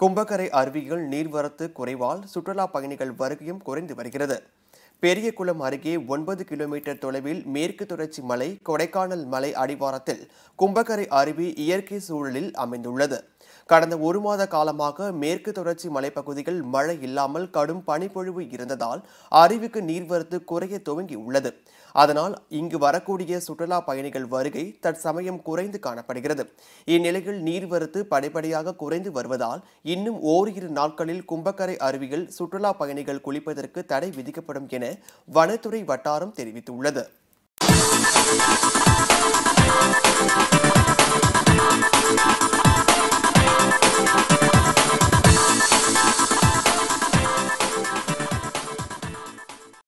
கும்பக்கரை அருவியில் நீர்வரத்து குறைவால் சுற்றுலா பயணிகள் வருகையும் குறைந்து வருகிறது பெரியகுளம் அருகே ஒன்பது கிலோமீட்டர் தொலைவில் மேற்கு தொடர்ச்சி மலை கொடைக்கானல் மலை அடிவாரத்தில் கும்பக்கரை அருவி இயற்கை சூழலில் அமைந்துள்ளது கடந்த ஒரு மாத காலமாக மேற்கு தொடர்ச்சி மலைப்பகுதிகள் மழை இல்லாமல் கடும் பனிப்பொழிவு இருந்ததால் அருவிக்கு நீர்வரத்து குறைய துவங்கி உள்ளது அதனால் இங்கு வரக்கூடிய சுற்றுலா பயணிகள் வருகை தற்சமயம் குறைந்து காணப்படுகிறது இந்நிலையில் நீர்வரத்து படிப்படியாக குறைந்து வருவதால் இன்னும் ஓரிரு நாட்களில் கும்பக்கரை அருவியில் சுற்றுலா பயணிகள் குளிப்பதற்கு தடை விதிக்கப்படும் என வனத்துறை வட்டாரம் தெரிவித்துள்ளது